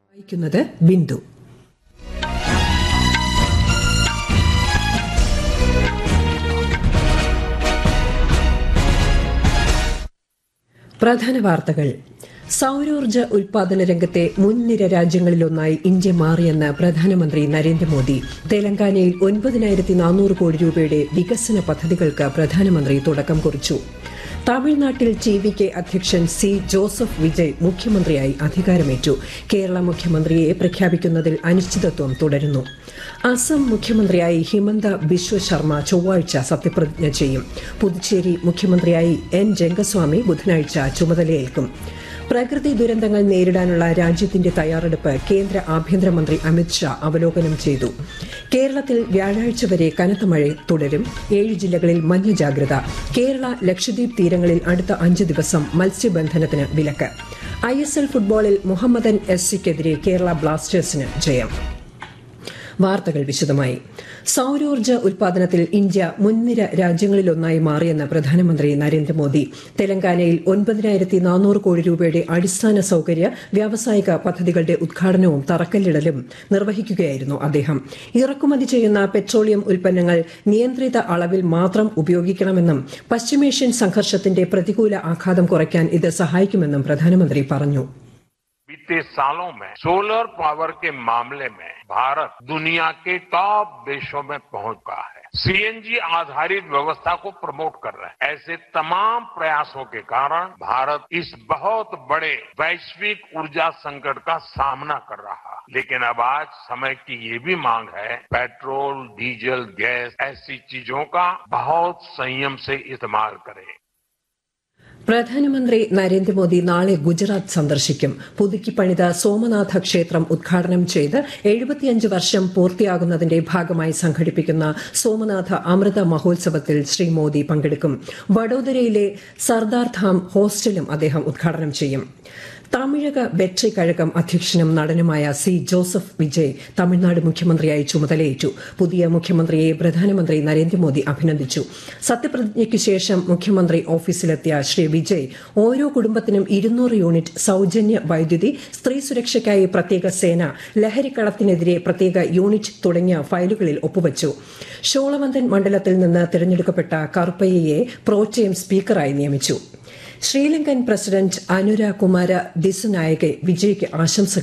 വായിക്കുന്നത് ബിന്ദു പ്രധാന വാർത്തകൾ സൌരോർജ്ജ ഉൽപാദന രംഗത്തെ മുൻനിര രാജ്യങ്ങളിലൊന്നായി ഇന്ത്യ മാറിയെന്ന് പ്രധാനമന്ത്രി നരേന്ദ്രമോദി തെലങ്കാനയിൽ ഒൻപതിനായിരത്തി നാനൂറ് കോടി രൂപയുടെ വികസന പദ്ധതികൾക്ക് പ്രധാനമന്ത്രി തുടക്കം കുറിച്ചു തമിഴ്നാട്ടിൽ ടി വി കെ അധ്യക്ഷൻ സി ജോസഫ് വിജയ് മുഖ്യമന്ത്രിയായി അധികാരമേറ്റു കേരള മുഖ്യമന്ത്രിയെ പ്രഖ്യാപിക്കുന്നതിൽ അനിശ്ചിതത്വം തുടരുന്നു അസം മുഖ്യമന്ത്രിയായി ഹിമന്ത ബിശ്വ ശർമ്മ ചൊവ്വാഴ്ച സത്യപ്രതിജ്ഞ ചെയ്യും പുതുച്ചേരി മുഖ്യമന്ത്രിയായി എൻ രംഗസ്വാമി ബുധനാഴ്ച ചുമതലയേൽക്കും പ്രകൃതി ദുരന്തങ്ങൾ നേരിടാനുള്ള രാജ്യത്തിന്റെ തയ്യാറെടുപ്പ് കേന്ദ്ര ആഭ്യന്തരമന്ത്രി അമിത്ഷാ അവലോകനം ചെയ്തു കേരളത്തിൽ വ്യാഴാഴ്ച വരെ കനത്ത മഴ തുടരും ഏഴ് ജില്ലകളിൽ മഞ്ഞ ജാഗ്രത കേരള ലക്ഷദ്വീപ് തീരങ്ങളിൽ അടുത്ത അഞ്ച് ദിവസം മത്സ്യബന്ധനത്തിന് വിലക്ക് ഐ എസ് എൽ ഫുട്ബോളിൽ മുഹമ്മദൻ എസ് സിക്കെതിരെ കേരള ബ്ലാസ്റ്റേഴ്സിന് ജയം വാർത്തകൾ വിശദമായി സൌരോർജ്ജ ഉൽപാദനത്തിൽ ഇന്ത്യ മുൻനിര രാജ്യങ്ങളിലൊന്നായി മാറിയെന്ന് പ്രധാനമന്ത്രി നരേന്ദ്രമോദി തെലങ്കാനയിൽ ഒൻപതിനായിരത്തി നാനൂറ് കോടി രൂപയുടെ അടിസ്ഥാന സൌകര്യ വ്യാവസായിക പദ്ധതികളുടെ ഉദ്ഘാടനവും തറക്കല്ലിടലും നിർവഹിക്കുകയായിരുന്നു അദ്ദേഹം ഇറക്കുമതി ചെയ്യുന്ന പെട്രോളിയം ഉൽപ്പന്നങ്ങൾ നിയന്ത്രിത അളവിൽ മാത്രം ഉപയോഗിക്കണമെന്നും പശ്ചിമേഷ്യൻ സംഘർഷത്തിന്റെ പ്രതികൂല ആഘാതം കുറയ്ക്കാൻ ഇത് സഹായിക്കുമെന്നും പ്രധാനമന്ത്രി പറഞ്ഞു बीते सालों में सोलर पावर के मामले में भारत दुनिया के टॉप देशों में पहुंच गया है सीएनजी आधारित व्यवस्था को प्रमोट कर रहे हैं ऐसे तमाम प्रयासों के कारण भारत इस बहुत बड़े वैश्विक ऊर्जा संकट का सामना कर रहा है लेकिन अब आज समय की ये भी मांग है पेट्रोल डीजल गैस ऐसी चीजों का बहुत संयम से इस्तेमाल करें പ്രധാനമന്ത്രി നരേന്ദ്രമോദി നാളെ ഗുജറാത്ത് സന്ദർശിക്കും പുതുക്കി പണിത സോമനാഥ ക്ഷേത്രം ഉദ്ഘാടനം ചെയ്ത് എഴുപത്തിയഞ്ച് വർഷം പൂർത്തിയാകുന്നതിന്റെ ഭാഗമായി സംഘടിപ്പിക്കുന്ന സോമനാഥ അമൃത മഹോത്സവത്തിൽ ശ്രീ മോദി പങ്കെടുക്കും വഡോദരയിലെ സർദാർ ധാം ഹോസ്റ്റലും അദ്ദേഹം ഉദ്ഘാടനം ചെയ്യും തമിഴക വെട്രി കഴകം അധ്യക്ഷനും നടനുമായ സി ജോസഫ് വിജയ് തമിഴ്നാട് മുഖ്യമന്ത്രിയായി ചുമതലയേറ്റു പുതിയ മുഖ്യമന്ത്രിയെ പ്രധാനമന്ത്രി നരേന്ദ്രമോദി അഭിനന്ദിച്ചു സത്യപ്രതിജ്ഞയ്ക്കു ശേഷം മുഖ്യമന്ത്രി ഓഫീസിലെത്തിയ ശ്രീ വിജയ് ഓരോ കുടുംബത്തിനും ഇരുന്നൂറ് യൂണിറ്റ് സൌജന്യ വൈദ്യുതി സ്ത്രീ സുരക്ഷയ്ക്കായി പ്രത്യേക സേന ലഹരിക്കടത്തിനെതിരെ പ്രത്യേക യൂണിറ്റ് തുടങ്ങിയ ഫയലുകളിൽ ഒപ്പുവച്ചു ഷോളവന്തൻ മണ്ഡലത്തിൽ നിന്ന് തിരഞ്ഞെടുക്കപ്പെട്ട കറുപ്പയ്യയെ പ്രോറ്റേം സ്പീക്കറായി നിയമിച്ചു ശ്രീലങ്കൻ പ്രസിഡന്റ് അനുര കുമാര ദിസുനായകെ വിജയ്ക്ക് ആശംസകൾ